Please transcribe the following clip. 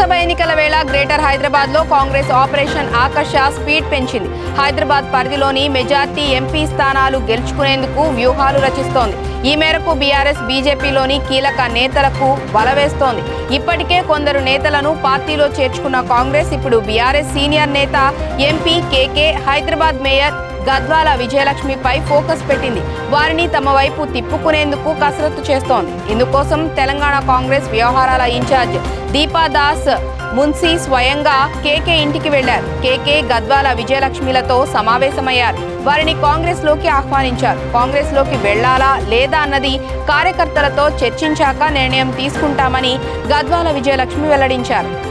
లోక్సభ ఎన్నికల వేళ గ్రేటర్ హైదరాబాద్ లో కాంగ్రెస్ ఆపరేషన్ ఆకర్ష స్పీడ్ పెంచింది హైదరాబాద్ పరిధిలోని మెజార్టీ ఎంపీ స్థానాలు గెలుచుకునేందుకు వ్యూహాలు రచిస్తోంది ఈ మేరకు బీఆర్ఎస్ బీజేపీలోని కీలక నేతలకు బలవేస్తోంది ఇప్పటికే కొందరు నేతలను పార్టీలో చేర్చుకున్న కాంగ్రెస్ ఇప్పుడు బీఆర్ఎస్ సీనియర్ నేత ఎంపీ కేకే హైదరాబాద్ మేయర్ గద్వాల విజయలక్ష్మిపై ఫోకస్ పెట్టింది వారిని తమ వైపు తిప్పుకునేందుకు కసరత్తు చేస్తోంది ఇందుకోసం తెలంగాణ కాంగ్రెస్ వ్యవహారాల ఇన్ఛార్జ్ దీపా దాస్ మున్సీ స్వయంగా కేకే ఇంటికి వెళ్లారు కేకే గద్వాల విజయలక్ష్మిలతో సమావేశమయ్యారు వారిని కాంగ్రెస్ లోకి ఆహ్వానించారు కాంగ్రెస్ లోకి వెళ్లాలా లేదా అన్నది కార్యకర్తలతో చర్చించాక నిర్ణయం తీసుకుంటామని గద్వాల విజయలక్ష్మి వెల్లడించారు